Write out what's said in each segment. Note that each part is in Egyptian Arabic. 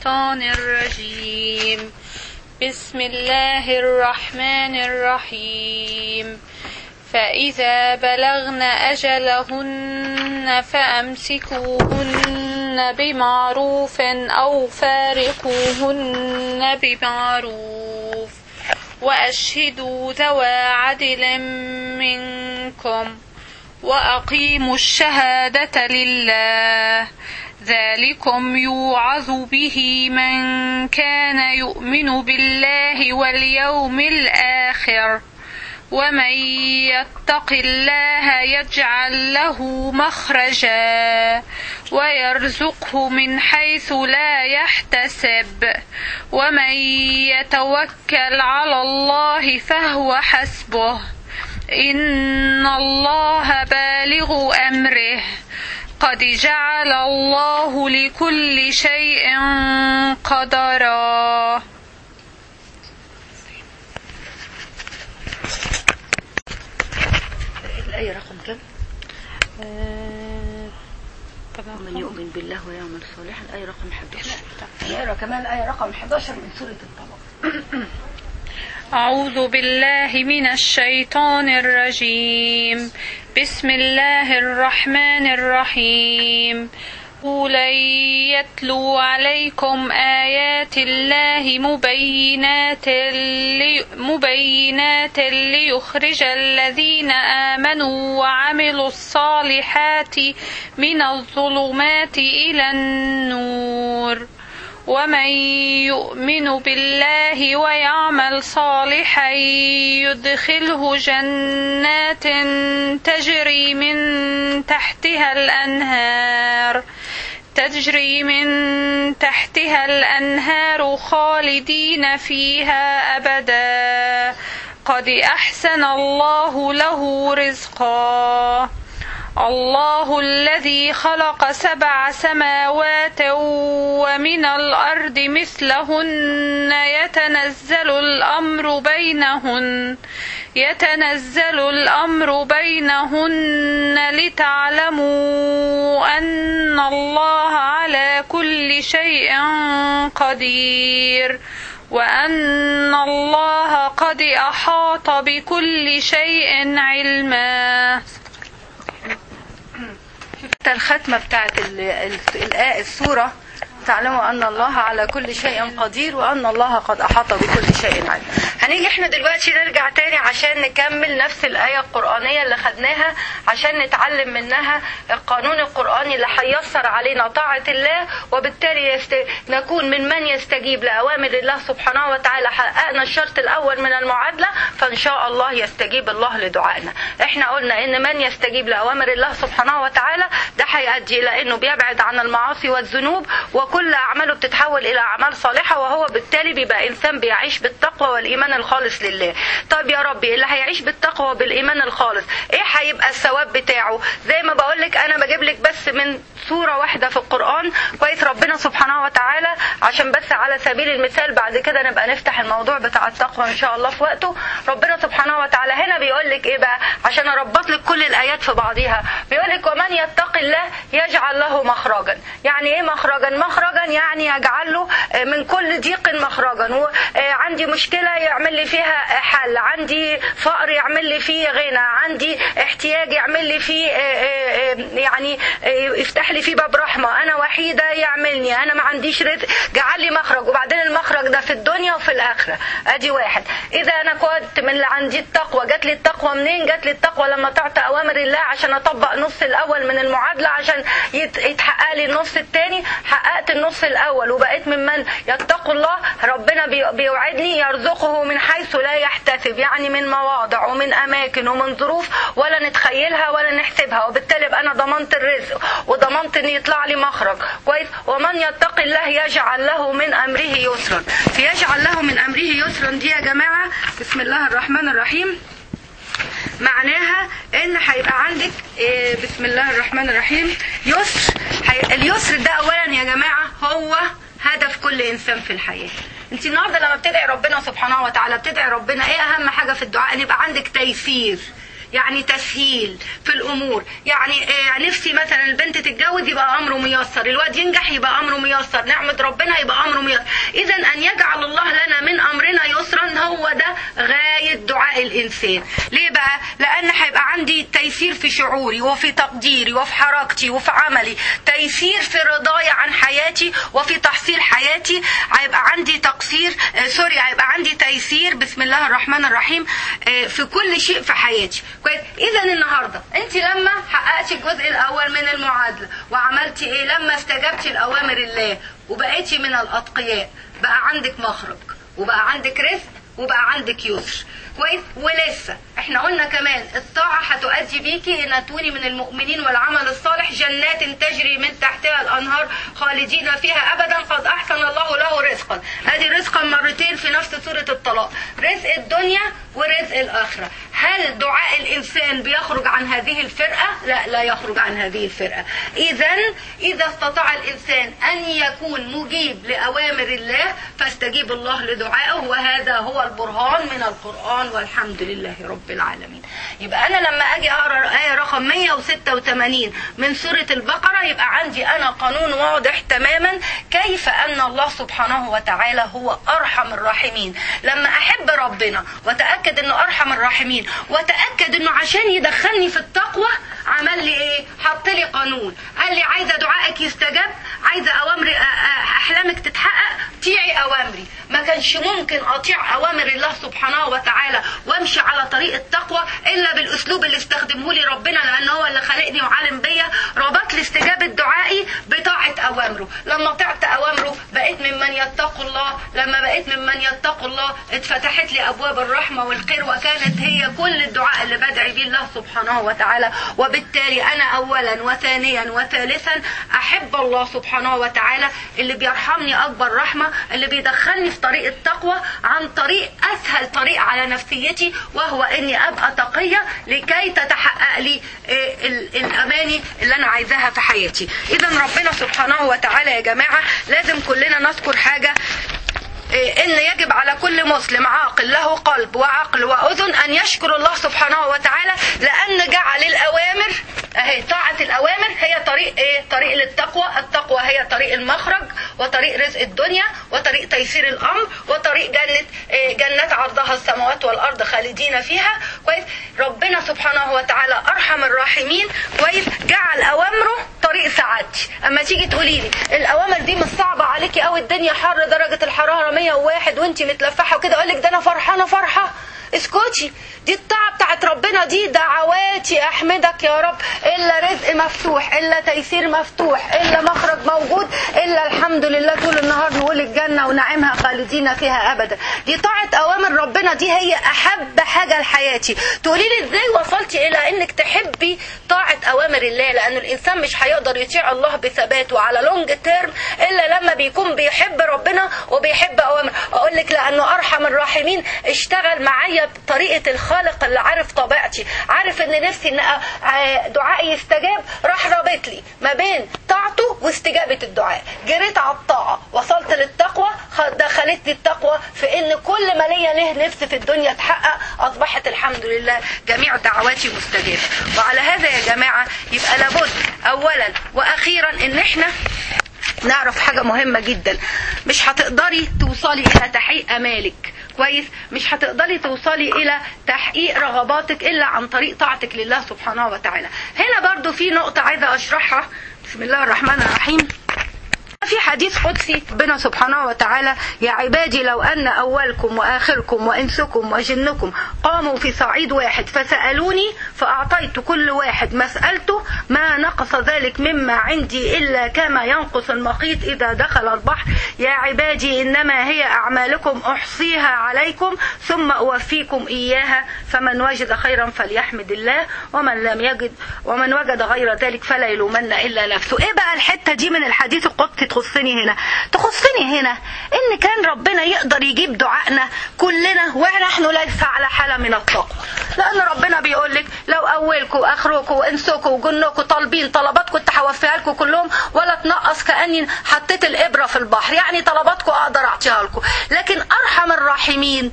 الشيطان الرجيم بسم الله الرحمن الرحيم فإذا بلغن أجلهن فأمسكوهن بمعروف أو فارقوهن بمعروف وأشهدوا ذوى عدل منكم وأقيموا الشهادة لله ذلكم يوعظ به من كان يؤمن بالله واليوم الآخر ومن يتق الله يجعل له مخرجا ويرزقه من حيث لا يحتسب ومن يتوكل على الله فهو حسبه ان الله بالغ امره قد جعل الله لكل شيء قدرا الآية رقم كم؟ ومن يؤمن بالله ويعمل صالحا الآية رقم 11 نقرا كمان الآية رقم 11 من سورة الطلاق أعوذ بالله من الشيطان الرجيم بسم الله الرحمن الرحيم لن يتلو عليكم آيات الله مبينات لي مبينات ليخرج الذين آمنوا وعملوا الصالحات من الظلمات إلى النور ومن يؤمن بالله ويعمل صالحا يدخله جنات تجري من تحتها الانهار تجري من تحتها الانهار خالدين فيها ابدا قد احسن الله له رزقا الله الذي خلق سبع سماوات ومن الأرض مثلهن يتنزل الأمر بينهن يتنزل الأمر بينهن لتعلموا أن الله على كل شيء قدير وأن الله قد أحاط بكل شيء علما الختمة بتاعت ال- ال- الآية السورة تعلموا أن الله على كل شيء قدير وأن الله قد أحاط بكل شيء علم هنيجي احنا دلوقتي نرجع تاني عشان نكمل نفس الآية القرآنية اللي خدناها عشان نتعلم منها القانون القرآني اللي هيسر علينا طاعة الله وبالتالي يست... نكون من من يستجيب لأوامر الله سبحانه وتعالى حققنا الشرط الأول من المعادلة فإن شاء الله يستجيب الله لدعائنا احنا قلنا ان من يستجيب لأوامر الله سبحانه وتعالى ده هيؤدي إلى انه بيبعد عن المعاصي والذنوب وكل أعماله بتتحول إلى أعمال صالحة وهو بالتالي بيبقى إنسان بيعيش بالتقوى والإيمان الخالص لله طيب يا ربي اللي هيعيش بالتقوى وبالإيمان الخالص إيه هيبقى الثواب بتاعه زي ما بقولك أنا بجيب لك بس من سورة واحدة في القرآن كويس ربنا سبحانه وتعالى عشان بس على سبيل المثال بعد كده نبقى نفتح الموضوع بتاع التقوى إن شاء الله في وقته ربنا سبحانه وتعالى هنا بيقول لك إيه بقى عشان أربط لك كل الآيات في بعضيها بيقول لك ومن يتق الله يجعل له مخرجا يعني إيه مخرجا مخرجا يعني يجعل له من كل ضيق مخرجا وعندي مشكلة يعمل لي فيها حل عندي فقر يعمل لي فيه غنى عندي احتياج يعمل لي فيه يعني يفتح لي فيه باب رحمة أنا وحيدة يعملني أنا ما عنديش رزق جعل لي مخرج وبعدين المخرج ده في الدنيا وفي الآخرة أدي واحد إذا أنا كنت من اللي عندي التقوى جات لي التقوى منين جات لي التقوى لما تعطى أوامر الله عشان أطبق نص الأول من المعادلة عشان يتحقق لي النص الثاني حققت النص الأول وبقيت ممن يتقوا الله ربنا بيوعدني يرزقه من حيث لا يحتسب يعني من مواضع ومن أماكن ومن ظروف ولا نتخيلها ولا نحسبها وبالتالي يبقى أنا ضمنت الرزق وضمنت إن يطلع لي مخرج كويس ومن يتق الله يجعل له من أمره يسرا فيجعل له من أمره يسرا دي يا جماعة بسم الله الرحمن الرحيم معناها ان هيبقى عندك بسم الله الرحمن الرحيم يسر اليسر ده اولا يا جماعه هو هدف كل انسان في الحياه انت النهارده لما بتدعي ربنا سبحانه وتعالى بتدعي ربنا ايه اهم حاجه في الدعاء ان يبقى عندك تيسير يعني تسهيل في الامور يعني آه، نفسي مثلا البنت تتجوز يبقى امره ميسر الواد ينجح يبقى امره ميسر نعمه ربنا يبقى امره ميسر اذا ان يجعل الله لنا من امرنا يسرا هو ده غايه دعاء الانسان ليه بقى لان هيبقى عندي تيسير في شعوري وفي تقديري وفي حركتي وفي عملي تيسير في رضاي عن حياتي وفي تحصيل حياتي هيبقى عندي تقصير آه سوري هيبقى عندي تيسير بسم الله الرحمن الرحيم آه في كل شيء في حياتي كويس اذا النهارده انت لما حققتي الجزء الاول من المعادله وعملتي ايه لما استجبتي لاوامر الله وبقيتي من الاتقياء بقى عندك مخرج وبقى عندك رزق وبقى عندك يسر كويس ولسه احنا قلنا كمان الطاعة هتؤدي بيكي ان تكوني من المؤمنين والعمل الصالح جنات تجري من تحتها الانهار خالدين فيها ابدا قد احسن الله له رزقا ادي رزقا مرتين في نفس سورة الطلاق رزق الدنيا ورزق الاخرة هل دعاء الانسان بيخرج عن هذه الفرقة لا لا يخرج عن هذه الفرقة اذا اذا استطاع الانسان ان يكون مجيب لاوامر الله فاستجيب الله لدعائه وهذا هو البرهان من القرآن والحمد لله رب العالمين يبقى أنا لما أجي أقرأ آية رقم 186 من سورة البقرة يبقى عندي أنا قانون واضح تماما كيف أن الله سبحانه وتعالى هو أرحم الراحمين لما أحب ربنا وتأكد أنه أرحم الراحمين وتأكد أنه عشان يدخلني في التقوى عمل لي إيه حط لي قانون قال لي عايزة دعائك يستجاب عايزة أوامري أحلامك تتحقق طيعي أوامري ما كانش ممكن أطيع أوامر الله سبحانه وتعالى وامشي على طريق التقوى الا بالاسلوب اللي استخدمه لي ربنا لان هو اللي خلقني وعالم بيا ربط لي استجابه دعائي بطاعه اوامره لما طعت اوامره بقيت ممن يتقوا الله لما بقيت ممن يتقوا الله اتفتحت لي ابواب الرحمه والخير وكانت هي كل الدعاء اللي بدعي بيه الله سبحانه وتعالى وبالتالي انا اولا وثانيا وثالثا احب الله سبحانه وتعالى اللي بيرحمني اكبر رحمه اللي بيدخلني في طريق التقوى عن طريق اسهل طريق على نفسيتي وهو اني ابقى تقيه لكي تتحقق لي الاماني اللي انا عايزاها في حياتي اذا ربنا سبحانه وتعالى يا جماعه لازم كلنا نذكر حاجه ان يجب على كل مسلم عاقل له قلب وعقل واذن ان يشكر الله سبحانه وتعالى لان جعل الاوامر اهي طاعه الاوامر هي طريق ايه طريق للتقوى التقوى هي طريق المخرج وطريق رزق الدنيا وطريق تيسير الامر وطريق جنه إيه جنات عرضها السماوات والارض خالدين فيها كويس ربنا سبحانه وتعالى ارحم الراحمين كويس جعل اوامره طريق سعادتي اما تيجي تقولي لي الاوامر دي مش صعبه عليكي قوي الدنيا حر درجه الحراره 101 وانت متلفحه وكده اقول لك ده انا فرحانه فرحه اسكتي دي الطاعة بتاعت ربنا دي دعواتي احمدك يا رب الا رزق مفتوح الا تيسير مفتوح الا مخرج موجود الا الحمد لله طول النهار نقول الجنة ونعيمها خالدين فيها ابدا دي طاعة اوامر ربنا دي هي احب حاجة لحياتي تقولي لي ازاي وصلتي الى انك تحبي طاعة اوامر الله لان الانسان مش هيقدر يطيع الله بثبات وعلى لونج تيرم الا لما بيكون بيحب ربنا وبيحب اوامر اقول لك لانه ارحم الراحمين اشتغل معايا بطريقة الخالق اللي عارف طبيعتي عارف ان نفسي ان دعائي يستجاب راح رابط لي ما بين طاعته واستجابة الدعاء جريت على الطاعة وصلت للتقوى دخلتني التقوى في ان كل ما ليا له نفس في الدنيا تحقق اصبحت الحمد لله جميع دعواتي مستجابة وعلى هذا يا جماعة يبقى لابد اولا واخيرا ان احنا نعرف حاجة مهمة جدا مش هتقدري توصلي الى تحقيق امالك كويس مش هتقدري توصلي الى تحقيق رغباتك الا عن طريق طاعتك لله سبحانه وتعالى هنا برضو في نقطة عايزة اشرحها بسم الله الرحمن الرحيم في حديث قدسي ربنا سبحانه وتعالى يا عبادي لو أن أولكم وآخركم وإنسكم وجنكم قاموا في صعيد واحد فسألوني فأعطيت كل واحد مسألته ما نقص ذلك مما عندي إلا كما ينقص المخيط إذا دخل البحر يا عبادي إنما هي أعمالكم أحصيها عليكم ثم أوفيكم إياها فمن وجد خيرا فليحمد الله ومن لم يجد ومن وجد غير ذلك فلا يلومن إلا نفسه إيه بقى الحتة دي من الحديث القدسي تخصني هنا تخصني هنا ان كان ربنا يقدر يجيب دعائنا كلنا ونحن ليس على حاله من التقوى لان ربنا بيقول لك لو اولكم واخركم وانسكم وجنكم طالبين طلباتكم كنت هوفيها لكم كلهم ولا تنقص كاني حطيت الابره في البحر يعني طلباتكم اقدر اعطيها لكم لكن ارحم الراحمين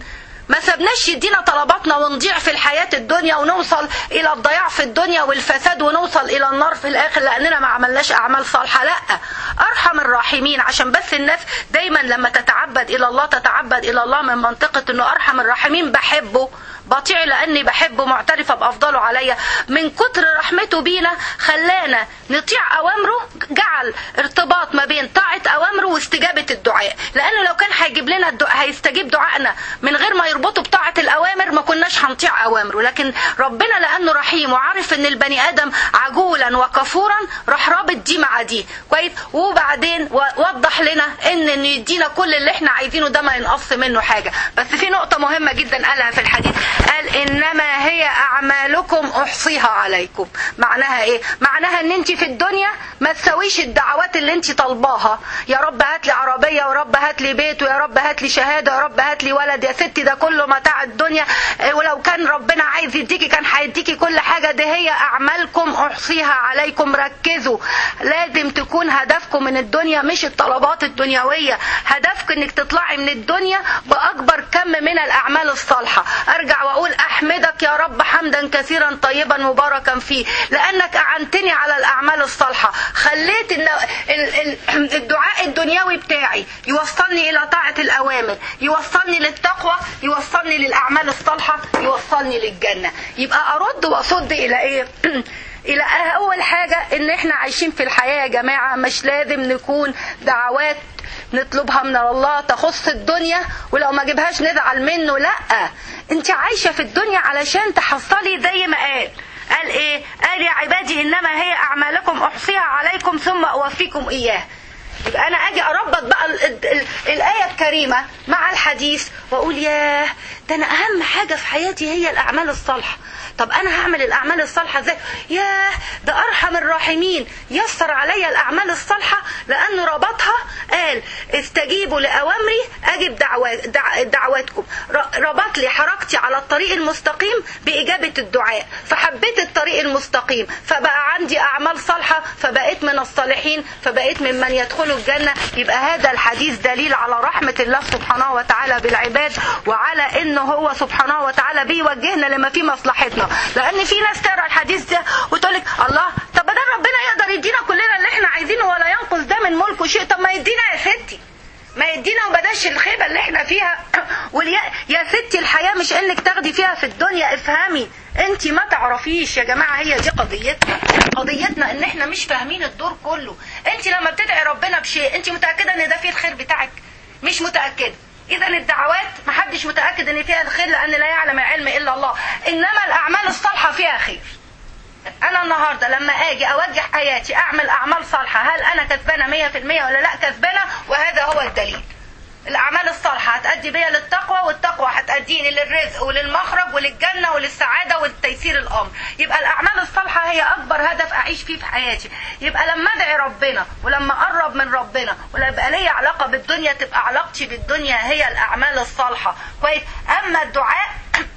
ما سبناش يدينا طلباتنا ونضيع في الحياة الدنيا ونوصل إلى الضياع في الدنيا والفساد ونوصل إلى النار في الآخر لأننا ما عملناش أعمال صالحة لا أرحم الراحمين عشان بس الناس دايما لما تتعبد إلى الله تتعبد إلى الله من منطقة أنه أرحم الراحمين بحبه بطيع لاني بحبه معترفه بافضله عليا من كتر رحمته بينا خلانا نطيع اوامره جعل ارتباط ما بين طاعه اوامره واستجابه الدعاء لانه لو كان هيجيب لنا الدعاء هيستجيب دعائنا من غير ما يربطه بطاعه الاوامر ما كناش هنطيع اوامره لكن ربنا لانه رحيم وعارف ان البني ادم عجولا وكفورا راح رابط دي مع دي كويس وبعدين وضح لنا ان انه يدينا كل اللي احنا عايزينه ده ما ينقص منه حاجه بس في نقطه مهمه جدا قالها في الحديث قال انما هي اعمالكم احصيها عليكم معناها ايه معناها ان انت في الدنيا ما تسويش الدعوات اللي انت طالباها يا رب هات لي عربيه يا رب هات لي بيت ويا رب هات لي شهاده يا رب هات لي ولد يا ستي ده كله متاع الدنيا ولو كان ربنا عايز يديكي كان هيديكي كل حاجه دي هي اعمالكم احصيها عليكم ركزوا لازم تكون هدفكم من الدنيا مش الطلبات الدنيويه هدفك انك تطلعي من الدنيا باكبر كم من الاعمال الصالحه ارجع واقول احمدك يا رب حمدا كثيرا طيبا مباركا فيه لانك اعنتني على الاعمال الصالحه خليت الدعاء الدنيوي بتاعي يوصلني الى طاعه الاوامر يوصلني للتقوى يوصلني للاعمال الصالحه يوصلني للجنه يبقى ارد واصد الى ايه الى اول حاجه ان احنا عايشين في الحياه يا جماعه مش لازم نكون دعوات نطلبها من الله تخص الدنيا ولو ما جبهاش نزعل منه لا انت عايشه في الدنيا علشان تحصلي زي ما قال قال ايه قال يا عبادي انما هي اعمالكم احصيها عليكم ثم اوفيكم اياه يبقى انا اجي اربط بقى ال ال ال الايه الكريمه مع الحديث واقول ياه ده انا اهم حاجه في حياتي هي الاعمال الصالحه طب انا هعمل الاعمال الصالحه ازاي ياه ده ارحم الراحمين يسر عليا الاعمال الصالحه لانه ربطها قال استجيبوا لاوامري اجب دعوات دع دعواتكم ربط لي حركتي على الطريق المستقيم باجابه الدعاء فحبيت الطريق المستقيم فبقى عندي اعمال صالحه فبقيت من الصالحين فبقيت ممن يدخلوا الجنه يبقى هذا الحديث دليل على رحمه الله سبحانه وتعالى بالعباد وعلى انه هو سبحانه وتعالى بيوجهنا لما في مصلحتنا لان في ناس تقرا الحديث ده وتقول لك الله طب ده ربنا يقدر يدينا كلنا اللي احنا عايزينه ولا ينقص ده من ملكه شيء طب ما يدينا يا ستي ما يدينا وبلاش الخيبة اللي احنا فيها واليا يا ستي الحياة مش انك تاخدي فيها في الدنيا افهمي انت ما تعرفيش يا جماعة هي دي قضيتنا قضيتنا ان احنا مش فاهمين الدور كله انت لما بتدعي ربنا بشيء انت متأكدة ان ده فيه الخير بتاعك مش متأكدة اذا الدعوات محدش متاكد ان فيها الخير لان لا يعلم العلم الا الله انما الاعمال الصالحه فيها خير انا النهارده لما اجي اوجه حياتي اعمل اعمال صالحه هل انا كسبانه 100% ولا لا كسبانه وهذا هو الدليل الاعمال الصالحه هتؤدي بيا للتقوى والتقوى هتؤديني للرزق وللمخرج وللجنه وللسعاده ولتيسير الامر يبقى الاعمال الصالحه هي اكبر هدف اعيش فيه في حياتي يبقى لما ادعي ربنا ولما اقرب من ربنا ولما يبقى لي علاقه بالدنيا تبقى علاقتي بالدنيا هي الاعمال الصالحه كويس اما الدعاء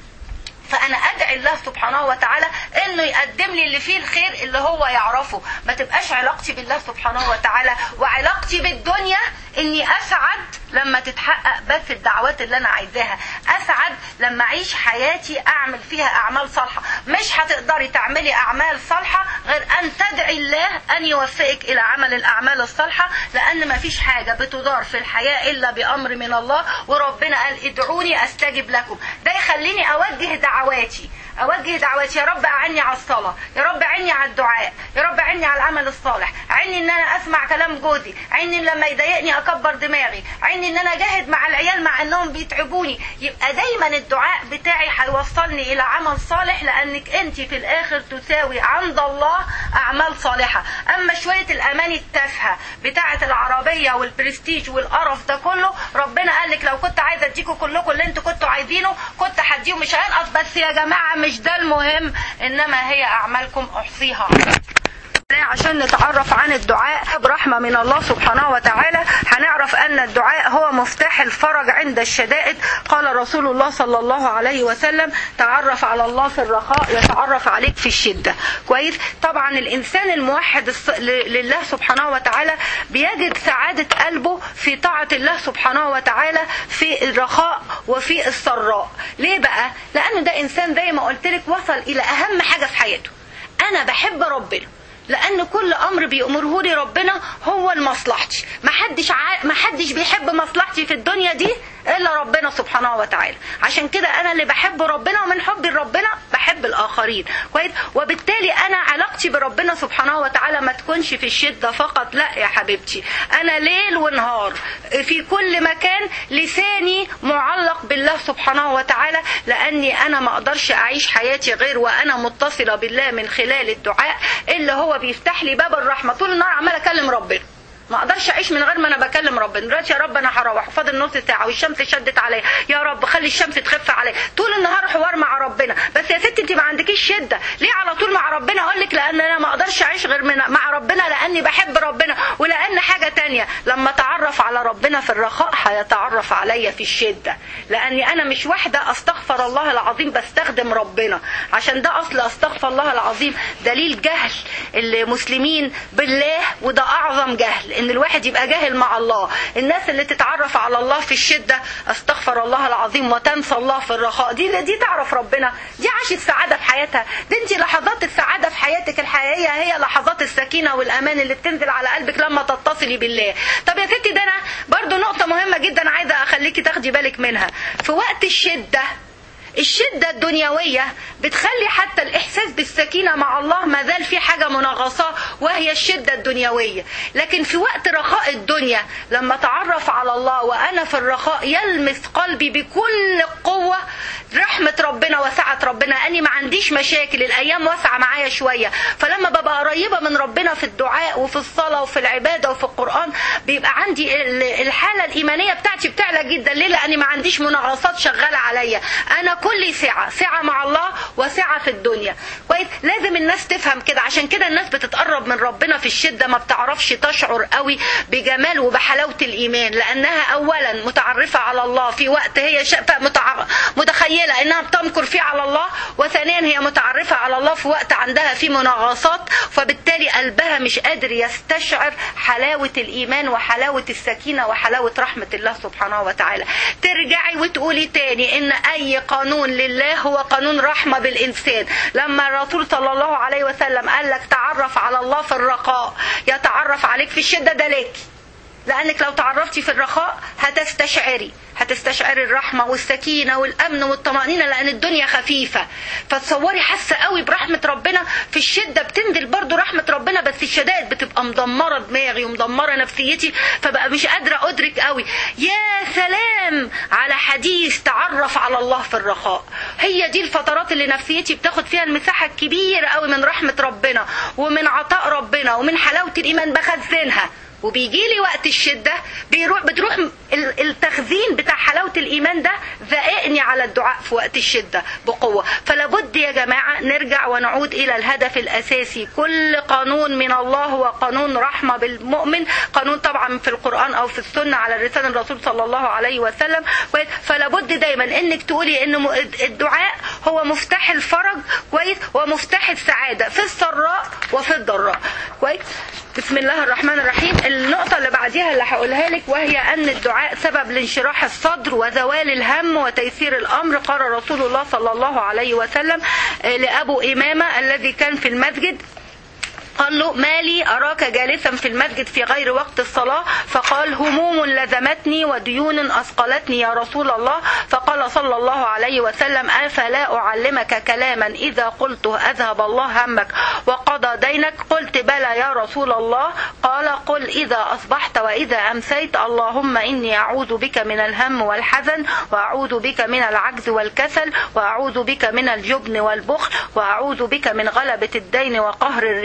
فانا ادعي الله سبحانه وتعالى انه يقدم لي اللي فيه الخير اللي هو يعرفه ما تبقاش علاقتي بالله سبحانه وتعالى وعلاقتي بالدنيا اني اسعد لما تتحقق بس الدعوات اللي انا عايزاها اسعد لما اعيش حياتي اعمل فيها اعمال صالحه مش هتقدري تعملي اعمال صالحه غير ان تدعي الله ان يوفقك الى عمل الاعمال الصالحه لان ما فيش حاجه بتدار في الحياه الا بامر من الله وربنا قال ادعوني استجب لكم ده يخليني اوجه دعواتي اوجه دعواتي يا رب اعني على الصلاه يا رب اعني على الدعاء يا رب اعني على العمل الصالح عني ان انا اسمع كلام جوزي عني لما يضايقني اكبر دماغي عني ان انا اجاهد مع العيال مع انهم بيتعبوني يبقى دايما الدعاء بتاعي هيوصلني الى عمل صالح لانك انت في الاخر تساوي عند الله اعمال صالحه اما شويه الاماني التافهه بتاعه العربيه والبرستيج والقرف ده كله ربنا قال لك لو كنت عايزه اديكم كلكم اللي انتوا كنتوا عايزينه كنت هديه مش هينقص بس يا جماعه مش ده المهم انما هي اعمالكم احصيها الله عشان نتعرف عن الدعاء برحمة من الله سبحانه وتعالى هنعرف أن الدعاء هو مفتاح الفرج عند الشدائد قال رسول الله صلى الله عليه وسلم تعرف على الله في الرخاء يتعرف عليك في الشدة كويس طبعا الإنسان الموحد الص- ل- لله سبحانه وتعالى بيجد سعادة قلبه في طاعة الله سبحانه وتعالى في الرخاء وفي السراء ليه بقى لأنه ده إنسان زي ما قلت لك وصل إلى أهم حاجة في حياته أنا بحب ربنا لان كل امر بيامره لي ربنا هو لمصلحتي ما حدش ع... ما حدش بيحب مصلحتي في الدنيا دي الا ربنا سبحانه وتعالى عشان كده انا اللي بحب ربنا ومن حبي لربنا بحب الاخرين كويس وبالتالي انا علاقتي بربنا سبحانه وتعالى ما تكونش في الشده فقط لا يا حبيبتي انا ليل ونهار في كل مكان لساني معلق بالله سبحانه وتعالى لاني انا ما اقدرش اعيش حياتي غير وانا متصله بالله من خلال الدعاء اللي هو بيفتح لي باب الرحمه طول النهار عمال اكلم ربنا ما اقدرش اعيش من غير ما انا بكلم ربنا دلوقتي يا رب انا هروح فاضل نص ساعه والشمس شدت عليا يا رب خلي الشمس تخف عليا طول النهار حوار مع ربنا بس يا ستي انت ما عندكيش شده ليه على طول مع ربنا اقول لك لان انا ما اقدرش اعيش غير من مع ربنا لاني بحب ربنا ولان حاجه تانية لما اتعرف على ربنا في الرخاء هيتعرف عليا في الشده لاني انا مش واحده استغفر الله العظيم بستخدم ربنا عشان ده اصل استغفر الله العظيم دليل جهل المسلمين بالله وده اعظم جهل ان الواحد يبقى جاهل مع الله الناس اللي تتعرف على الله في الشده استغفر الله العظيم وتنسى الله في الرخاء دي دي تعرف ربنا دي عاشت سعاده في حياتها دي انت لحظات السعاده في حياتك الحقيقيه هي لحظات السكينه والامان اللي بتنزل على قلبك لما تتصلي بالله طب يا ستي ده انا برضو نقطه مهمه جدا عايزه اخليكي تاخدي بالك منها في وقت الشده الشدة الدنيوية بتخلي حتى الإحساس بالسكينة مع الله ما زال في حاجة منغصة وهي الشدة الدنيوية لكن في وقت رخاء الدنيا لما تعرف على الله وأنا في الرخاء يلمس قلبي بكل قوة رحمة ربنا وسعة ربنا أني ما عنديش مشاكل الأيام واسعة معايا شوية فلما ببقى قريبة من ربنا في الدعاء وفي الصلاة وفي العبادة وفي القرآن بيبقى عندي ال- الحالة الإيمانية بتاعتي بتعلى جدا ليه لأني ما عنديش منغصات شغالة عليا أنا كل سعة سعة مع الله وسعة في الدنيا كويس لازم الناس تفهم كده عشان كده الناس بتتقرب من ربنا في الشدة ما بتعرفش تشعر قوي بجمال وبحلاوة الإيمان لأنها أولا متعرفة على الله في وقت هي ش... متع... متخيلة إنها بتمكر فيه على الله وثانيا هي متعرفة على الله في وقت عندها في مناغصات فبالتالي قلبها مش قادر يستشعر حلاوة الإيمان وحلاوة السكينة وحلاوة رحمة الله سبحانه وتعالى ترجعي وتقولي تاني إن أي قانون لله هو قانون رحمة بالإنسان لما الرسول صلى الله عليه وسلم قال لك تعرف على الله في الرخاء يتعرف عليك في الشدة ده ليك لأنك لو تعرفتي في الرخاء هتستشعري هتستشعري الرحمة والسكينة والأمن والطمأنينة لأن الدنيا خفيفة فتصوري حاسة قوي برحمة ربنا في الشدة بتنزل برضو رحمة ربنا بس الشدائد بتبقى مدمرة دماغي ومدمرة نفسيتي فبقى مش قادرة أدرك قوي يا سلام على حديث تعرف على الله في الرخاء هي دي الفترات اللي نفسيتي بتاخد فيها المساحة الكبيرة قوي من رحمة ربنا ومن عطاء ربنا ومن حلاوة الإيمان بخزنها وبيجي لي وقت الشدة بيروح بتروح ال- التخزين بتاع حلاوة الإيمان ده زائقني على الدعاء في وقت الشدة بقوة فلابد يا جماعة نرجع ونعود إلى الهدف الأساسي كل قانون من الله هو قانون رحمة بالمؤمن قانون طبعا في القرآن أو في السنة على لسان الرسول صلى الله عليه وسلم كويس فلابد دايما إنك تقولي إن م- الدعاء هو مفتاح الفرج كويس ومفتاح السعادة في السراء وفي الضراء كويس بسم الله الرحمن الرحيم النقطة اللي بعديها اللي هقولها لك وهي أن الدعاء سبب لانشراح الصدر وزوال الهم وتيسير الأمر قال رسول الله صلى الله عليه وسلم آه، لأبو إمامة الذي كان في المسجد قال له ما لي أراك جالسا في المسجد في غير وقت الصلاة فقال هموم لزمتني وديون أثقلتني يا رسول الله فقال صلى الله عليه وسلم أفلا أعلمك كلاما إذا قلته أذهب الله همك وقضى دينك قلت بلى يا رسول الله قال قل إذا أصبحت وإذا أمسيت اللهم إني أعوذ بك من الهم والحزن وأعوذ بك من العجز والكسل وأعوذ بك من الجبن والبخل وأعوذ بك من غلبة الدين وقهر الرجال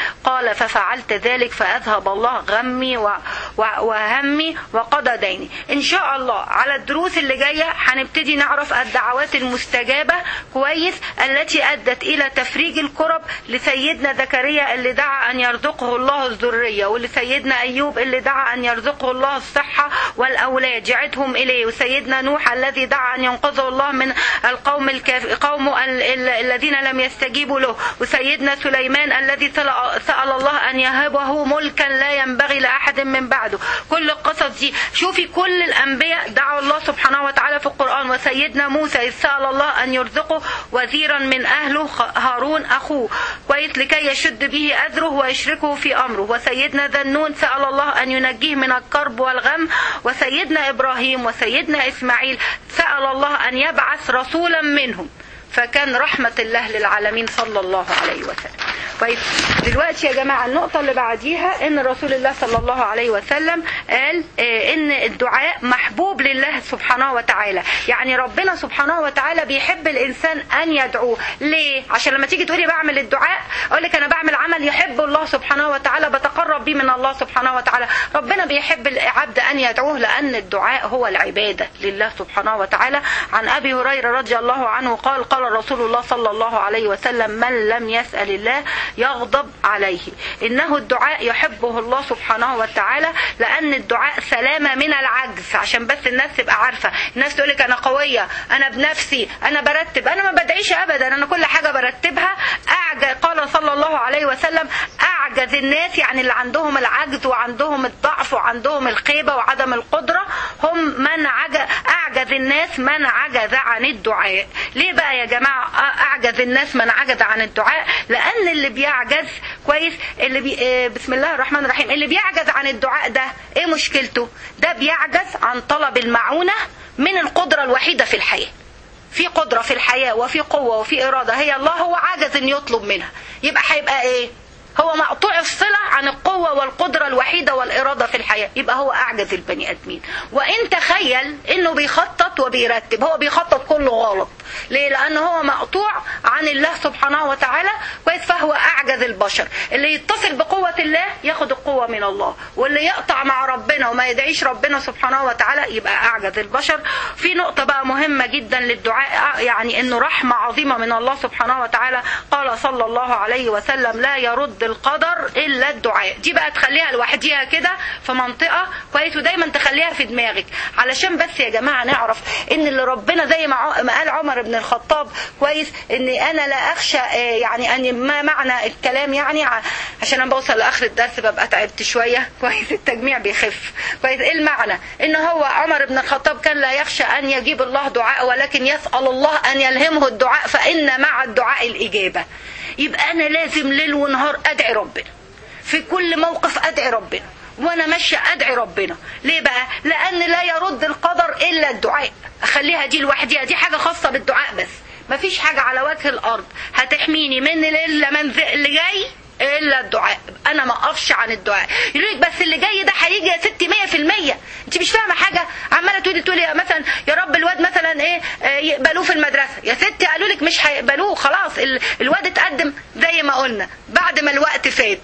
قال ففعلت ذلك فأذهب الله غمي و- و- وهمي وقضى ديني إن شاء الله على الدروس اللي جاية هنبتدي نعرف الدعوات المستجابة كويس التي أدت إلى تفريج الكرب لسيدنا زكريا اللي دعا أن يرزقه الله الذرية ولسيدنا أيوب اللي دعا أن يرزقه الله الصحة والأولاد يعدهم إليه وسيدنا نوح الذي دعا أن ينقذه الله من القوم الكاف... قوم ال... ال... الذين لم يستجيبوا له وسيدنا سليمان الذي سل- سأل الله أن يهبه ملكا لا ينبغي لأحد من بعده كل القصص دي شوفي كل الأنبياء دعوا الله سبحانه وتعالى في القرآن وسيدنا موسى إذ سأل الله أن يرزقه وزيرا من أهله خ- هارون أخوه كويس لكي يشد به أذره ويشركه في أمره وسيدنا ذنون سأل الله أن ينجيه من الكرب والغم وسيدنا إبراهيم وسيدنا إسماعيل سأل الله أن يبعث رسولا منهم فكان رحمة الله للعالمين صلى الله عليه وسلم طيب دلوقتي يا جماعة النقطة اللي بعديها ان رسول الله صلى الله عليه وسلم قال آه، ان الدعاء محبوب لله سبحانه وتعالى يعني ربنا سبحانه وتعالى بيحب الانسان ان يدعوه ليه عشان لما تيجي تقولي بعمل الدعاء اقول لك انا بعمل عمل يحب الله سبحانه وتعالى بتقرب بيه من الله سبحانه وتعالى ربنا بيحب العبد ان يدعوه لان الدعاء هو العبادة لله سبحانه وتعالى عن ابي هريرة رضي الله عنه قال قال رسول الله صلى الله عليه وسلم من لم يسأل الله يغضب عليه إنه الدعاء يحبه الله سبحانه وتعالى لأن الدعاء سلامة من العجز عشان بس الناس تبقى عارفة الناس تقول لك أنا قوية أنا بنفسي أنا برتب أنا ما بدعيش أبدا أنا كل حاجة برتبها أعجز قال صلى الله عليه وسلم أعجز الناس يعني اللي عندهم العجز وعندهم الضعف وعندهم الخيبة وعدم القدرة هم من عجز أعجز الناس من عجز عن الدعاء ليه بقى يا جماعة أعجز الناس من عجز عن الدعاء لأن اللي بيعجز كويس اللي بي... آه، بسم الله الرحمن الرحيم اللي بيعجز عن الدعاء ده ايه مشكلته ده بيعجز عن طلب المعونة من القدرة الوحيدة في الحياة في قدرة في الحياة وفي قوة وفي إرادة هي الله هو عاجز ان يطلب منها يبقى هيبقى ايه هو مقطوع الصلة عن القوة والقدرة الوحيدة والإرادة في الحياة يبقى هو أعجز البني آدمين وإن تخيل إنه بيخطط وبيرتب هو بيخطط كله غلط ليه لأنه هو مقطوع عن الله سبحانه وتعالى كويس فهو أعجز البشر اللي يتصل بقوة الله ياخد القوة من الله واللي يقطع مع ربنا وما يدعيش ربنا سبحانه وتعالى يبقى أعجز البشر في نقطة بقى مهمة جدا للدعاء يعني إنه رحمة عظيمة من الله سبحانه وتعالى قال صلى الله عليه وسلم لا يرد القدر إلا الدعاء دي بقى تخليها لوحديها كده في منطقة كويس ودايما تخليها في دماغك علشان بس يا جماعة نعرف إن اللي ربنا زي ما ع- ما قال عمر بن الخطاب كويس إن أنا لا أخشى آه، يعني أن ما معنى الكلام يعني ع- عشان أنا بوصل لآخر الدرس ببقى تعبت شوية كويس التجميع بيخف كويس إيه المعنى إن هو عمر بن الخطاب كان لا يخشى أن يجيب الله دعاء ولكن يسأل الله أن يلهمه الدعاء فإن مع الدعاء الإجابة يبقى أنا لازم ليل ونهار أدعي ربنا في كل موقف أدعي ربنا وانا ماشيه ادعي ربنا ليه بقى لان لا يرد القدر الا الدعاء اخليها دي لوحديها دي حاجه خاصه بالدعاء بس مفيش حاجه على وجه الارض هتحميني من الا من اللي جاي الا الدعاء انا ما اقفش عن الدعاء يقول لك بس اللي جاي ده هيجي يا ستي 100% انت مش فاهمه حاجه عماله تقولي تقولي يا مثلا يا رب الواد مثلا ايه آه، يقبلوه في المدرسه يا ستي قالوا لك مش هيقبلوه خلاص ال- الواد اتقدم زي ما قلنا بعد ما الوقت فات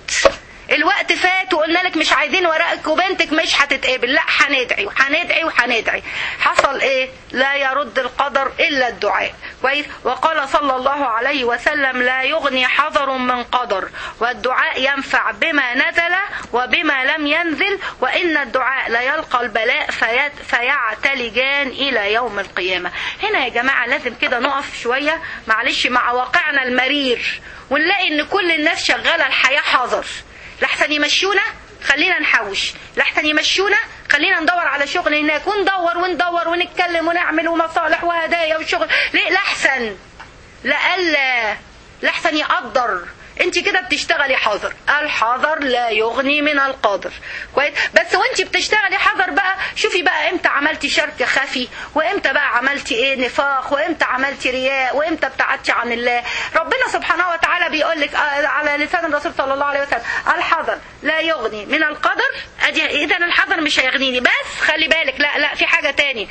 الوقت فات وقلنا لك مش عايزين ورقك وبنتك مش هتتقبل لا هندعي وهندعي وهندعي حصل ايه لا يرد القدر الا الدعاء كويس وقال صلى الله عليه وسلم لا يغني حذر من قدر والدعاء ينفع بما نزل وبما لم ينزل وان الدعاء لا يلقى البلاء فيت فيعتلجان الى يوم القيامه هنا يا جماعه لازم كده نقف شويه معلش مع واقعنا المرير ونلاقي ان كل الناس شغاله الحياه حذر لحسن يمشونا خلينا نحوش لحسن يمشونا خلينا ندور على شغل هناك وندور وندور ونتكلم ونعمل ومصالح وهدايا وشغل ليه لحسن لألا لحسن يقدر انت كده بتشتغلي حذر الحذر لا يغني من القدر كويس بس وانت بتشتغلي حذر بقى شوفي بقى امتى عملتي شرك خفي وامتى بقى عملتي ايه نفاق وامتى عملتي رياء وامتى ابتعدتي عن الله ربنا سبحانه وتعالى بيقول لك آه، على لسان الرسول صلى الله عليه وسلم الحذر لا يغني من القدر ادي اذا الحذر مش هيغنيني بس خلي بالك لا لا في حاجه تاني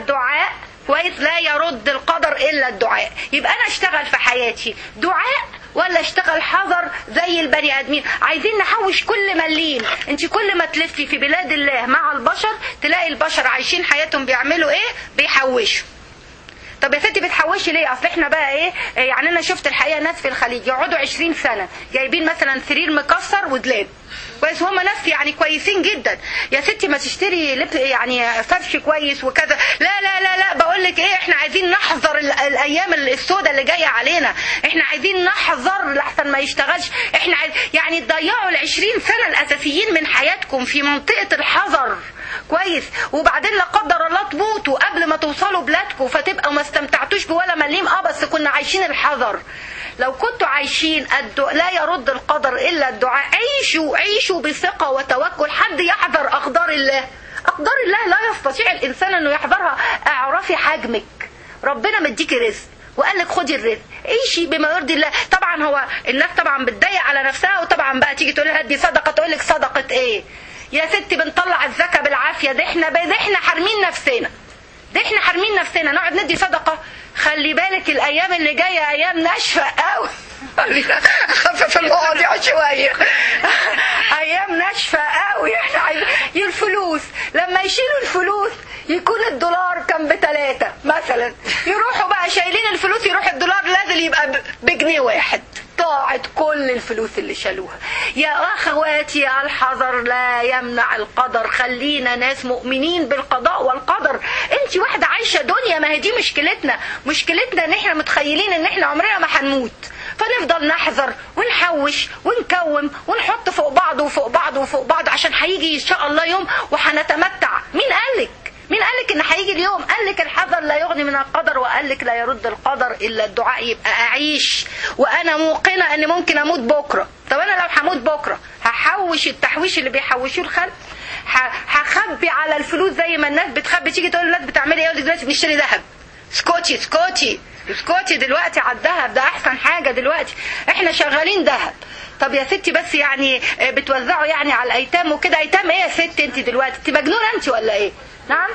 الدعاء كويس لا يرد القدر الا الدعاء يبقى انا اشتغل في حياتي دعاء ولا اشتغل حذر زي البني ادمين عايزين نحوش كل مليم انت كل ما تلفي في بلاد الله مع البشر تلاقي البشر عايشين حياتهم بيعملوا ايه بيحوشوا طب يا ستي بتحوشي ليه اصل احنا بقى ايه يعني انا شفت الحقيقه ناس في الخليج يقعدوا 20 سنه جايبين مثلا سرير مكسر ودلاب كويس هم ناس يعني كويسين جدا يا ستي ما تشتري لب يعني فرش كويس وكذا لا لا لا لا بقول لك ايه احنا عايزين نحذر ال- الايام السوداء اللي جايه علينا احنا عايزين نحذر لحسن ما يشتغلش احنا عايز يعني تضيعوا ال 20 سنه الاساسيين من حياتكم في منطقه الحذر كويس وبعدين لا قدر الله تموتوا قبل ما توصلوا بلادكم فتبقوا ما استمتعتوش بولا مليم اه بس كنا عايشين الحذر لو كنتوا عايشين الدع... لا يرد القدر الا الدعاء عيشوا عيشوا بثقه وتوكل حد يحذر اقدار الله اقدار الله لا يستطيع الانسان انه يحذرها اعرفي حجمك ربنا مديكي رزق وقال لك خدي الرزق عيشي بما يرضي الله طبعا هو الناس طبعا بتضيق على نفسها وطبعا بقى تيجي تقول لها دي صدقه تقول لك صدقه ايه يا ستي بنطلع الزكاه بالعافيه ده احنا ده احنا حارمين نفسنا ده احنا حارمين نفسنا نقعد ندي صدقه خلي بالك الايام اللي جايه ايام ناشفه قوي خلينا اخفف المواضيع شويه ايام ناشفه قوي احنا عايزين الفلوس لما يشيلوا الفلوس يكون الدولار كان بثلاثة مثلا يروحوا بقى شايلين الفلوس يروح الدولار لازم يبقى ب- بجنيه واحد ضاعت كل الفلوس اللي شالوها يا اخواتي الحذر لا يمنع القدر خلينا ناس مؤمنين بالقضاء والقدر انت واحده عايشه دنيا ما هي دي مشكلتنا مشكلتنا ان احنا متخيلين ان احنا عمرنا ما هنموت فنفضل نحذر ونحوش ونكوم ونحط فوق بعض وفوق بعض وفوق بعض عشان هيجي ان شاء الله يوم وهنتمتع مين قالك مين قالك ان هيجي اليوم قالك الحذر لا يغني من القدر وقالك لا يرد القدر الا الدعاء يبقى اعيش وانا موقنه ان ممكن اموت بكره طب انا لو هموت بكره هحوش التحويش اللي بيحوشوه الخلق ه- هخبي على الفلوس زي ما الناس بتخبي تيجي تقول الناس بتعملي ايه يقول لك دلوقتي بنشتري ذهب اسكتي اسكتي اسكتي دلوقتي على الذهب ده احسن حاجه دلوقتي احنا شغالين ذهب طب يا ستي بس يعني آه، بتوزعوا يعني على الايتام وكده ايتام ايه يا ست انت دلوقتي انت مجنونه انت ولا ايه نعم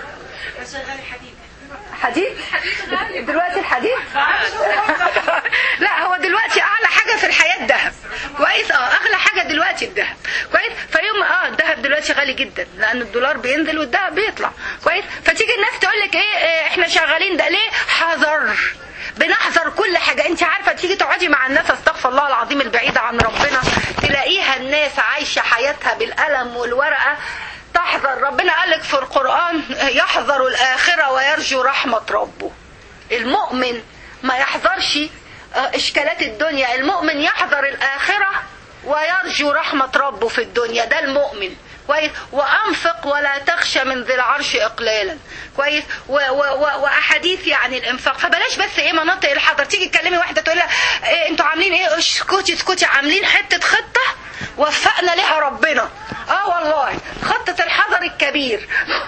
حديد دلوقتي الحديد لا هو دلوقتي اعلى حاجه في الحياه الذهب كويس اه اغلى حاجه دلوقتي الذهب كويس فيوم اه الذهب دلوقتي غالي جدا لان الدولار بينزل والذهب بيطلع كويس فتيجي الناس تقول لك ايه آه، احنا شغالين ده ليه حذر بنحذر كل حاجة انت عارفة تيجي تقعدي مع الناس استغفر الله العظيم البعيدة عن ربنا تلاقيها الناس عايشة حياتها بالقلم والورقة تحذر ربنا قالك في القرآن يحذر الآخرة ويرجو رحمة ربه المؤمن ما يحذرش آه، إشكالات الدنيا المؤمن يحذر الآخرة ويرجو رحمة ربه في الدنيا ده المؤمن كويس وانفق ولا تخشى من ذي العرش اقلالا كويس و و و واحاديث يعني الانفاق فبلاش بس ايه مناطق الحذر تيجي تكلمي واحده تقول لها إيه انتوا عاملين ايه اسكتي اسكتي عاملين حته خطه وفقنا لها ربنا اه والله خطه الحذر الكبير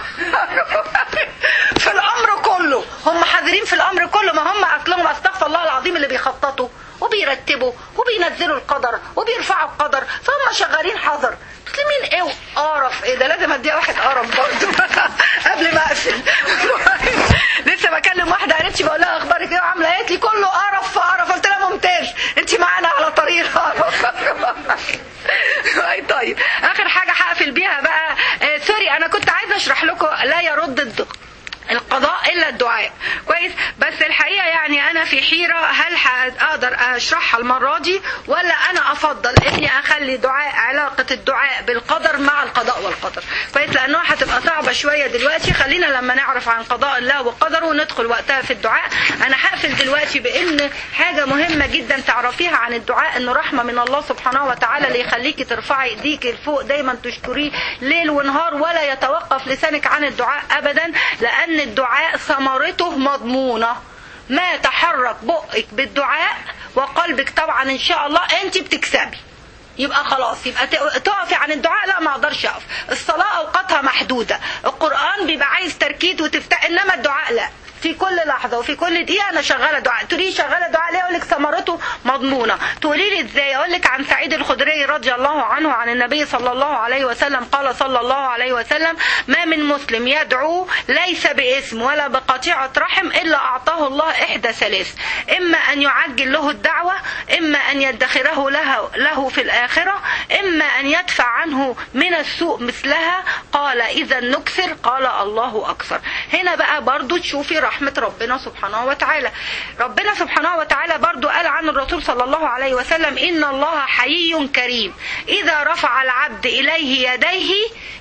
في الامر كله هم حذرين في الامر كله ما هم اصلهم استغفر الله العظيم اللي بيخططوا وبيرتبوا وبينزلوا القدر وبيرفعوا القدر فهم شغالين حذر مسلمين ايه وقرف ايه ده لازم اديها واحد قرف برضه قبل ما اقفل لسه بكلم واحده قريتش بقول لها اخبارك ايه وعامله قالت لي كله قرف في قرف قلت لها ممتاز انت معانا على طريق قرف اي طيب اخر حاجه هقفل بيها بقى آه سوري انا كنت عايزه اشرح لكم لا يرد الد- القضاء الا الدعاء كويس بس الحقيقه يعني انا في حيره هل هقدر اشرحها المره دي ولا انا افضل اني اخلي دعاء علاقه الدعاء بالقدر مع القضاء والقدر كويس لانه هتبقى صعبه شويه دلوقتي خلينا لما نعرف عن قضاء الله وقدره ندخل وقتها في الدعاء انا هقفل دلوقتي بان حاجه مهمه جدا تعرفيها عن الدعاء انه رحمه من الله سبحانه وتعالى اللي يخليكي ترفعي ايديك لفوق دايما تشكريه ليل ونهار ولا يتوقف لسانك عن الدعاء ابدا لان الدعاء ثمرته مضمونه ما تحرك بقك بالدعاء وقلبك طبعا ان شاء الله انت بتكسبي يبقى خلاص يبقى ت- تقفي عن الدعاء لا ما اقدرش اقف الصلاه اوقاتها محدوده القران بيبقى عايز تركيز وتفتح انما الدعاء لا في كل كل لحظه وفي كل دقيقه انا شغاله دعاء تقولي لي شغاله دعاء ليه اقول لك ثمرته مضمونه تقولي لي ازاي اقول لك عن سعيد الخدري رضي الله عنه عن النبي صلى الله عليه وسلم قال صلى الله عليه وسلم ما من مسلم يدعو ليس باسم ولا بقطيعه رحم الا اعطاه الله احدى ثلاث اما ان يعجل له الدعوه اما ان يدخره له, له في الاخره اما ان يدفع عنه من السوء مثلها قال اذا نكثر قال الله اكثر هنا بقى برضو تشوفي رحمه ربنا سبحانه وتعالى ربنا سبحانه وتعالى برضو قال عن الرسول صلى الله عليه وسلم ان الله حيي كريم اذا رفع العبد اليه يديه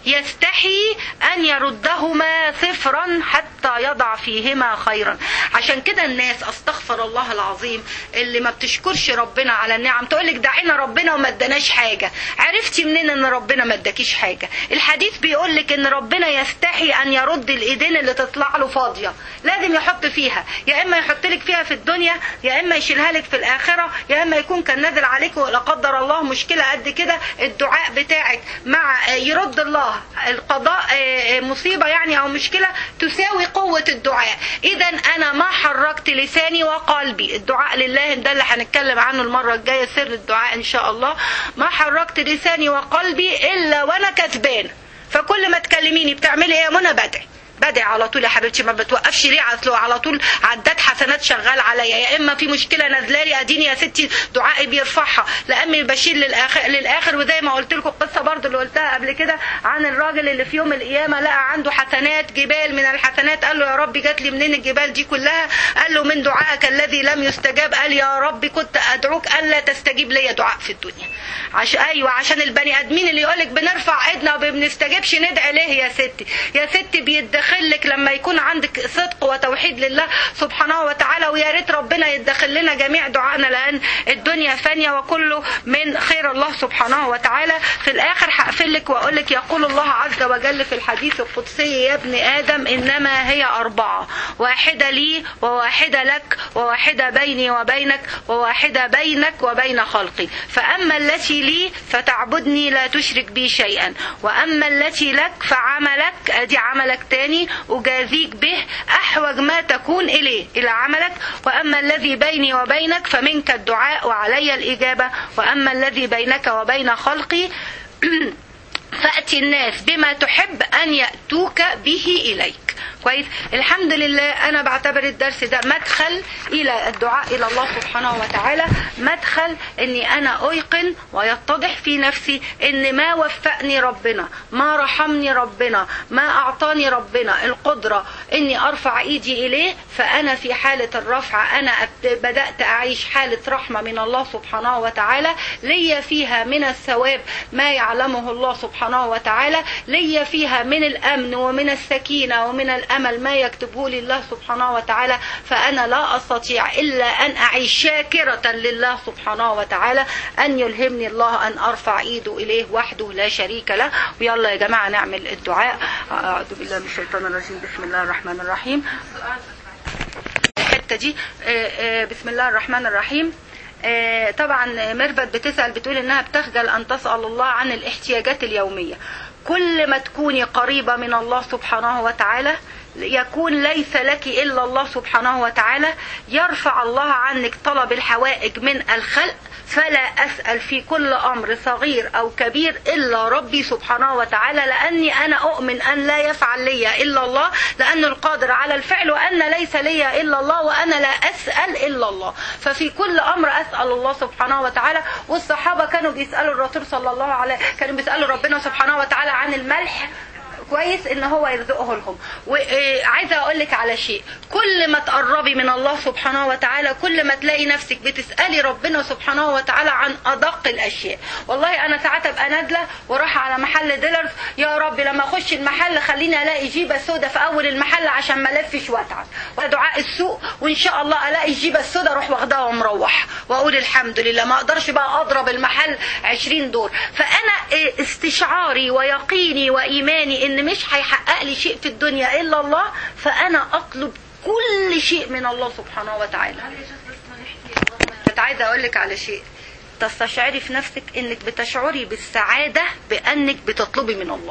يستحي ان يردهما صفرا حتى يضع فيهما خيرا عشان كده الناس استغفر الله العظيم اللي ما بتشكرش ربنا على النعم تقول لك دعينا ربنا وما اداناش حاجه عرفتي منين ان ربنا ما اداكيش حاجه الحديث بيقول لك ان ربنا يستحي ان يرد الايدين اللي تطلع له فاضيه لازم يحط فيها يا اما يحط لك فيها في الدنيا يا اما يشيلها لك في الاخره يا اما يكون كان نازل عليك ولا قدر الله مشكله قد كده الدعاء بتاعك مع يرد الله القضاء مصيبه يعني او مشكله تساوي قوه الدعاء اذا انا ما حركت لساني وقلبي الدعاء لله ده اللي هنتكلم عنه المره الجايه سر الدعاء ان شاء الله ما حركت لساني وقلبي الا وانا كسبان فكل ما تكلميني بتعملي ايه يا منى بدعي بدعي على طول يا حبيبتي ما بتوقفش ليه اصل على طول عداد حسنات شغال عليا يا اما في مشكله نازله لي اديني يا ستي دعائي بيرفعها لامي بشير للاخر للاخر وزي ما قلت لكم القصه برضو اللي قلتها قبل كده عن الراجل اللي في يوم القيامه لقى عنده حسنات جبال من الحسنات قال له يا رب جات لي منين الجبال دي كلها قال له من دعائك الذي لم يستجاب قال يا رب كنت ادعوك الا تستجيب لي دعاء في الدنيا عش... ايوه عشان البني ادمين اللي يقولك بنرفع ايدنا وما بنستجيبش ندعي ليه يا ستي يا ستي بيدخل لك لما يكون عندك صدق وتوحيد لله سبحانه وتعالى ويا ريت ربنا يدخل لنا جميع دعائنا لان الدنيا فانيه وكله من خير الله سبحانه وتعالى في الاخر هقفل لك واقول لك يقول الله عز وجل في الحديث القدسي يا ابن ادم انما هي اربعه واحده لي وواحده لك وواحده بيني وبينك وواحده بينك وبين خلقي فاما التي لي فتعبدني لا تشرك بي شيئا واما التي لك فعملك ادي عملك تاني أجازيك به أحوج ما تكون إليه إلى عملك وأما الذي بيني وبينك فمنك الدعاء وعلي الإجابة وأما الذي بينك وبين خلقي فأتي الناس بما تحب أن يأتوك به إليك كويس الحمد لله انا بعتبر الدرس ده مدخل الى الدعاء الى الله سبحانه وتعالى مدخل اني انا ايقن ويتضح في نفسي ان ما وفقني ربنا ما رحمني ربنا ما اعطاني ربنا القدره اني ارفع ايدي اليه فانا في حاله الرفع انا بدات اعيش حاله رحمه من الله سبحانه وتعالى ليا فيها من الثواب ما يعلمه الله سبحانه وتعالى ليا فيها من الامن ومن السكينه ومن الامل ما يكتبه لي الله سبحانه وتعالى فانا لا استطيع الا ان اعيش شاكره لله سبحانه وتعالى ان يلهمني الله ان ارفع ايده اليه وحده لا شريك له ويلا يا جماعه نعمل الدعاء اعوذ بالله من الشيطان الرجيم بسم الله الرحمن الرحيم الحته دي بسم الله الرحمن الرحيم طبعا ميرفت بتسال بتقول انها بتخجل ان تسال الله عن الاحتياجات اليوميه كل ما تكوني قريبه من الله سبحانه وتعالى يكون ليس لك الا الله سبحانه وتعالى يرفع الله عنك طلب الحوائج من الخلق فلا أسأل في كل أمر صغير أو كبير إلا ربي سبحانه وتعالى لأني أنا أؤمن أن لا يفعل لي إلا الله لأن القادر على الفعل وأن ليس لي إلا الله وأنا لا أسأل إلا الله ففي كل أمر أسأل الله سبحانه وتعالى والصحابة كانوا بيسألوا الرسول صلى الله عليه كانوا بيسألوا ربنا سبحانه وتعالى عن الملح كويس ان هو يرزقه لهم وعايزه اقول لك على شيء كل ما تقربي من الله سبحانه وتعالى كل ما تلاقي نفسك بتسالي ربنا سبحانه وتعالى عن ادق الاشياء والله انا ساعات ابقى نازله وراح على محل ديلرز يا رب لما اخش المحل خليني الاقي جيبه سودا في اول المحل عشان ما الفش واتعب ودعاء السوق وان شاء الله الاقي الجيبه السودا اروح واخداها ومروح واقول الحمد لله ما اقدرش بقى اضرب المحل 20 دور فانا استشعاري ويقيني وايماني ان مش هيحقق لي شيء في الدنيا الا الله فانا اطلب كل شيء من الله سبحانه وتعالى كنت عايزه اقول لك على شيء تستشعري في نفسك انك بتشعري بالسعاده بانك بتطلبي من الله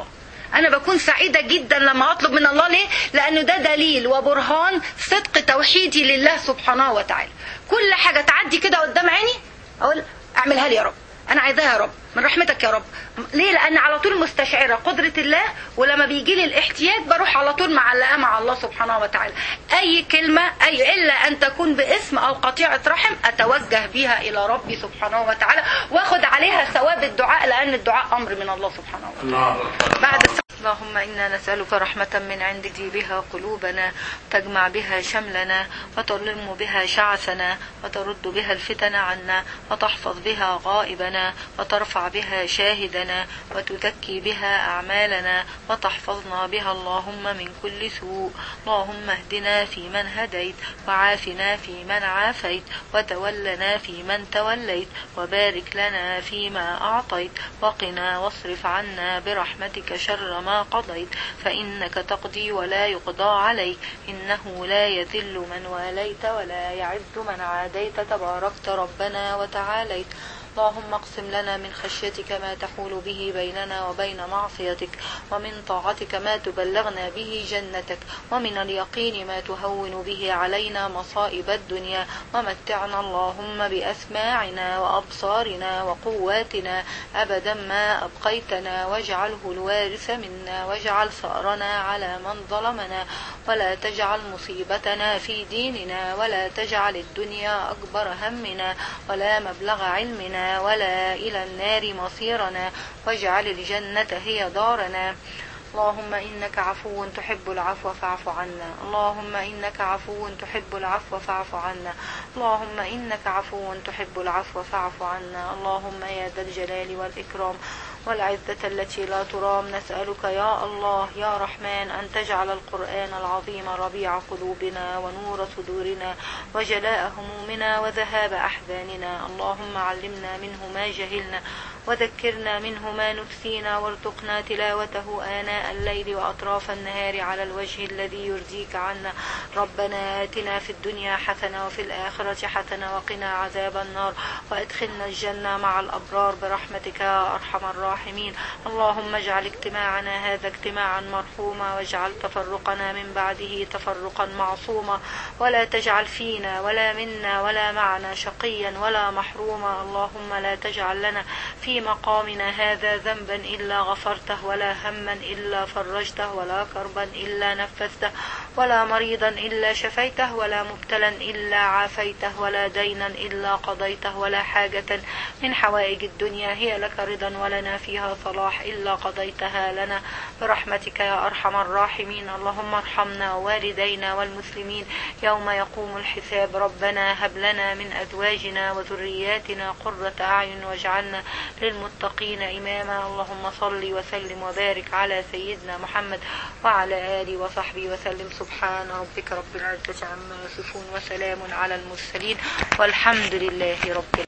انا بكون سعيده جدا لما اطلب من الله ليه لانه ده دليل وبرهان صدق توحيدي لله سبحانه وتعالى كل حاجه تعدي كده قدام عيني اقول اعملها لي يا رب انا عايزاها يا رب من رحمتك يا رب ليه لان على طول مستشعره قدره الله ولما بيجي لي الاحتياج بروح على طول معلقه مع الله سبحانه وتعالى اي كلمه اي الا ان تكون باسم او قطيعه رحم اتوجه بها الى ربي سبحانه وتعالى واخد عليها ثواب الدعاء لان الدعاء امر من الله سبحانه وتعالى بعد الس- اللهم إنا نسألك رحمة من عندك بها قلوبنا تجمع بها شملنا وتلم بها شعثنا وترد بها الفتن عنا وتحفظ بها غائبنا وترفع بها شاهدنا وتزكي بها أعمالنا وتحفظنا بها اللهم من كل سوء اللهم اهدنا فيمن هديت وعافنا فيمن عافيت وتولنا فيمن توليت وبارك لنا فيما أعطيت وقنا واصرف عنا برحمتك شر ما قضيت فإنك تقضي ولا يقضى عليك إنه لا يذل من واليت ولا يعز من عاديت تباركت ربنا وتعاليت اللهم اقسم لنا من خشيتك ما تحول به بيننا وبين معصيتك ومن طاعتك ما تبلغنا به جنتك ومن اليقين ما تهون به علينا مصائب الدنيا ومتعنا اللهم بأسماعنا وأبصارنا وقواتنا أبدا ما أبقيتنا واجعله الوارث منا واجعل ثأرنا على من ظلمنا ولا تجعل مصيبتنا في ديننا ولا تجعل الدنيا أكبر همنا ولا مبلغ علمنا ولا إلى النار مصيرنا واجعل الجنة هي دارنا اللهم إنك عفو تحب العفو فاعف عنا اللهم إنك عفو تحب العفو فاعف عنا اللهم إنك عفو تحب العفو فاعف عنا اللهم يا ذا الجلال والإكرام والعزة التي لا ترام نسألك يا الله يا رحمن أن تجعل القرآن العظيم ربيع قلوبنا ونور صدورنا وجلاء همومنا وذهاب أحزاننا اللهم علمنا منه ما جهلنا وذكرنا منه ما نسينا وارزقنا تلاوته آناء الليل وأطراف النهار على الوجه الذي يرضيك عنا ربنا آتنا في الدنيا حسنة وفي الآخرة حسنة وقنا عذاب النار وادخلنا الجنة مع الأبرار برحمتك يا أرحم الراحمين اللهم اجعل اجتماعنا هذا اجتماعا مرحوما واجعل تفرقنا من بعده تفرقا معصوما ولا تجعل فينا ولا منا ولا معنا شقيا ولا محروما اللهم لا تجعل لنا في مقامنا هذا ذنبا إلا غفرته ولا هما إلا فرجته ولا كربا إلا نفسته ولا مريضا إلا شفيته ولا مبتلا إلا عافيته ولا دينا إلا قضيته ولا حاجة من حوائج الدنيا هي لك رضا ولنا فيها صلاح إلا قضيتها لنا برحمتك يا أرحم الراحمين اللهم ارحمنا ووالدينا والمسلمين يوم يقوم الحساب ربنا هب لنا من أزواجنا وذرياتنا قرة أعين واجعلنا للمتقين إماما اللهم صل وسلم وبارك على سيدنا محمد وعلى آله وصحبه وسلم سبحان ربك رب العزة عما يصفون وسلام على المرسلين والحمد لله رب العالمين